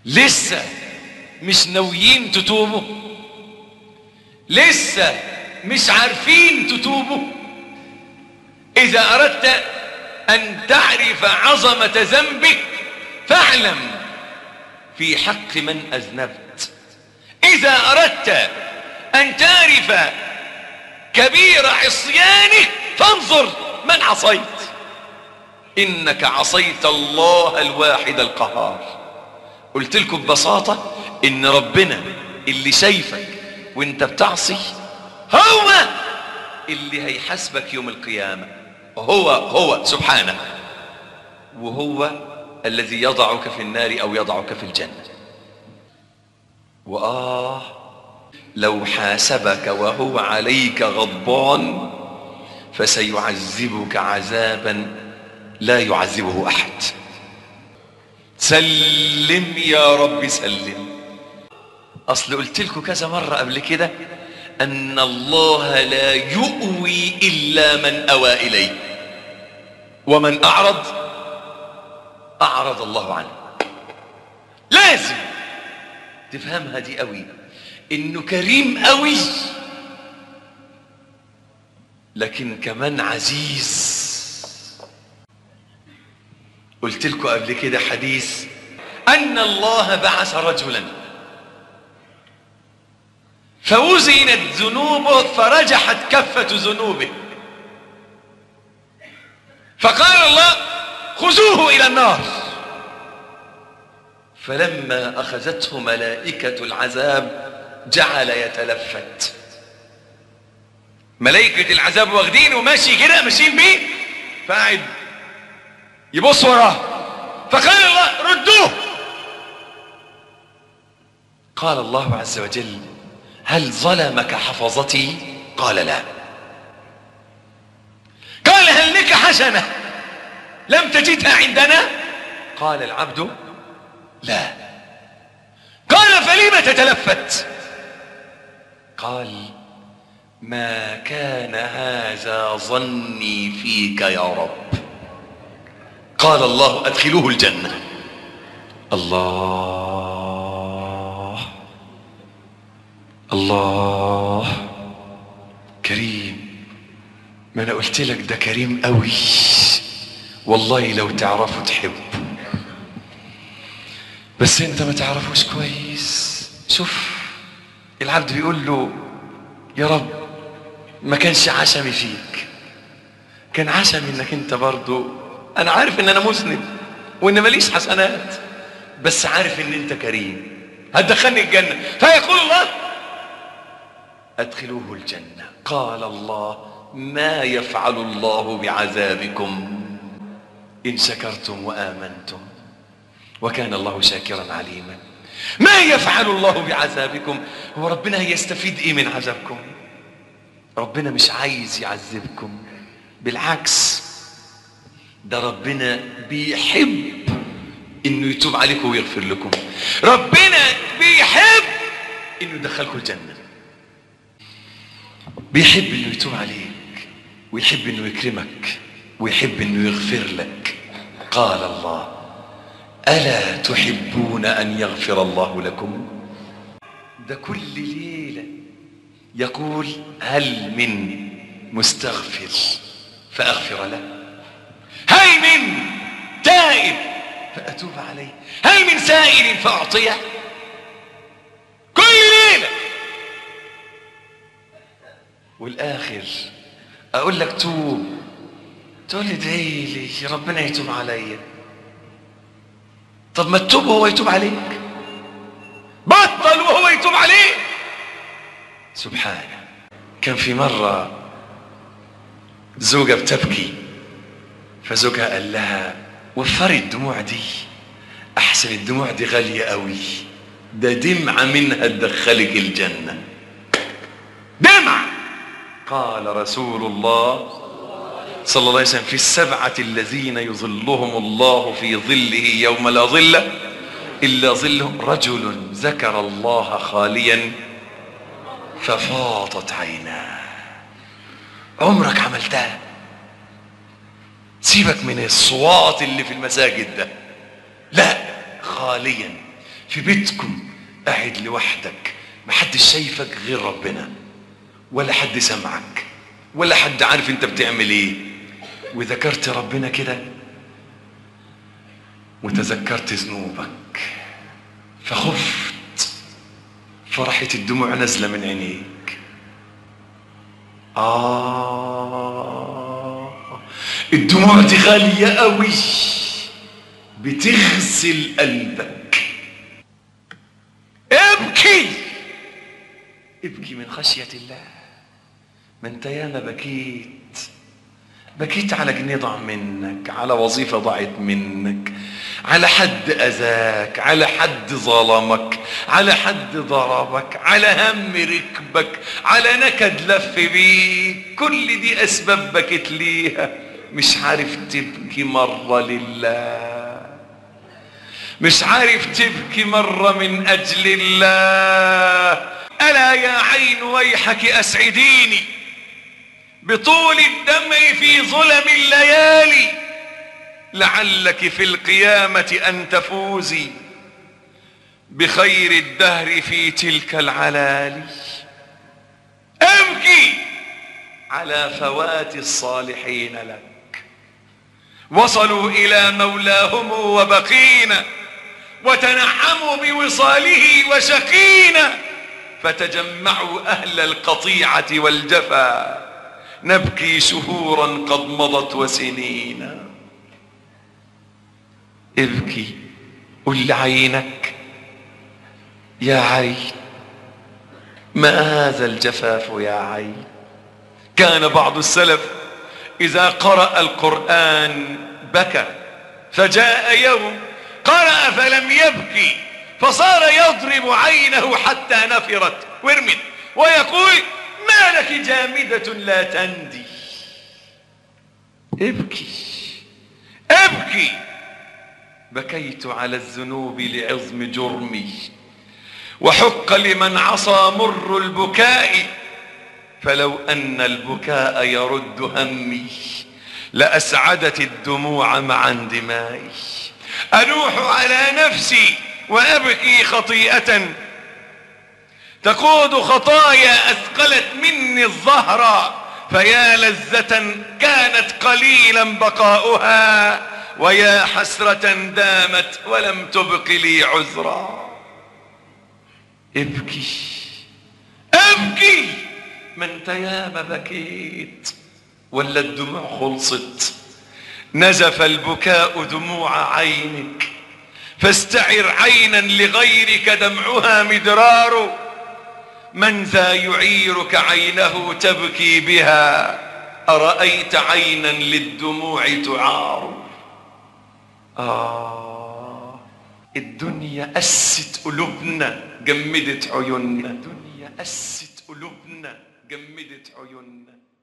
لسه مش ناويين تتوبوا لسه مش عارفين تتوبوا اذا اردت ان تعرف عظمة ذنبك فاعلم في حق من اذنبت اذا اردت ان تعرف كبير عصيانك فانظر من عصيت انك عصيت الله الواحد القهار قلت لكم ببساطة ان ربنا اللي شايفك وانت بتعصي هو اللي هيحاسبك يوم القيامة هو هو سبحانه وهو الذي يضعك في النار او يضعك في الجنة وآه لو حاسبك وهو عليك غضبان فسيعذبك عذابا لا يعذبه احد سلم يا رب سلم اصل قلت لكم كذا مرة قبل كده ان الله لا يؤوي الا من اوى اليه ومن اعرض اعرض الله عنه لازم تفهمها دي قوي انه كريم قوي لكن كمان عزيز قلت لكم قبل كده حديث ان الله بعث رجلا فوزنت ذنوبه فرجحت كفة ذنوبه فقال الله خذوه الى النار فلما اخذته ملائكة العذاب جعل يتلفت ملائكة العذاب واخدينه وماشي كده ماشيين بيه فقاعد يبص وراه فقال الله ردوه قال الله عز وجل هل ظلمك حفظتي قال لا قال هل لك حسنة لم تجدها عندنا قال العبد لا قال فلم تتلفت قال ما كان هذا ظني فيك يا رب قال الله ادخلوه الجنة الله الله كريم ما انا قلت لك ده كريم قوي والله لو تعرفوا تحبه بس انت ما تعرفوش كويس شوف العبد بيقول له يا رب ما كانش عشمي فيك كان عشمي انك انت برضو انا عارف ان انا مذنب وان ماليش حسنات بس عارف ان انت كريم هتدخلني الجنة فيقول الله ادخلوه الجنة قال الله ما يفعل الله بعذابكم ان شكرتم وامنتم وكان الله شاكرا عليما ما يفعل الله بعذابكم هو ربنا هيستفيد ايه من عذابكم ربنا مش عايز يعذبكم بالعكس ده ربنا بيحب انه يتوب عليكم ويغفر لكم ربنا بيحب انه يدخلكم الجنة بيحب انه يتوب عليك ويحب انه يكرمك ويحب انه يغفر لك قال الله ألا تحبون أن يغفر الله لكم ده كل ليلة يقول هل من مستغفر فأغفر له هل من تائب فأتوب عليه هل من سائل فأعطيه كل ليلة والآخر أقول لك توب تقول لي ادعي لي ربنا يتوب عليا طب ما تتوب وهو يتوب عليك بطل وهو يتوب عليك سبحانه كان في مرة زوجة بتبكي فزوجها قال لها وفري الدموع دي احسن الدموع دي غالية قوي ده دمعة منها تدخلك الجنة دمعة قال رسول الله صلى الله عليه وسلم في السبعة الذين يظلهم الله في ظله يوم لا ظل إلا ظلهم رجل ذكر الله خاليا ففاضت عيناه عمرك عملتها سيبك من الصوات اللي في المساجد ده لا خاليا في بيتكم قاعد لوحدك محدش شايفك غير ربنا ولا حد سمعك ولا حد عارف انت بتعمل ايه وذكرت ربنا كده وتذكرت ذنوبك فخفت فرحت الدموع نازله من عينيك آه الدموع دي غالية قوي بتغسل قلبك ابكي ابكي من خشية الله ما انت ياما بكيت بكيت على جنيه ضاع منك على وظيفة ضاعت منك على حد أذاك على حد ظلمك على حد ضربك على هم ركبك على نكد لف بيك كل دي أسباب بكيت ليها مش عارف تبكي مرة لله مش عارف تبكي مرة من أجل الله ألا يا عين ويحك أسعديني بطول الدمع في ظلم الليالي لعلك في القيامة أن تفوزي بخير الدهر في تلك العلالي أبكي على فوات الصالحين لك وصلوا إلى مولاهم وبقينا وتنعموا بوصاله وشقينا فتجمعوا أهل القطيعة والجفا نبكي شهورا قد مضت وسنينا ابكي قل لعينك يا عين ما هذا الجفاف يا عين كان بعض السلف إذا قرأ القرآن بكى فجاء يوم قرأ فلم يبكي فصار يضرب عينه حتى نفرت ورمت ويقول ما لك جامدة لا تندي ابكي ابكي بكيت على الذنوب لعظم جرمي وحق لمن عصى مر البكاء فلو أن البكاء يرد همي لأسعدت الدموع مع اندمائي أنوح على نفسي وأبكي خطيئة تقود خطايا أثقلت مني الظهر فيا لذة كانت قليلا بقاؤها ويا حسرة دامت ولم تبق لي عذرا ابكي ابكي ما انت ياما بكيت ولا الدموع خلصت نزف البكاء دموع عينك فاستعر عينا لغيرك دمعها مدرار من ذا يعيرك عينه تبكي بها أرأيت عينا للدموع تعار آه الدنيا أست قلوبنا جمدت عيوننا الدنيا أست قلوبنا جمدت عيوننا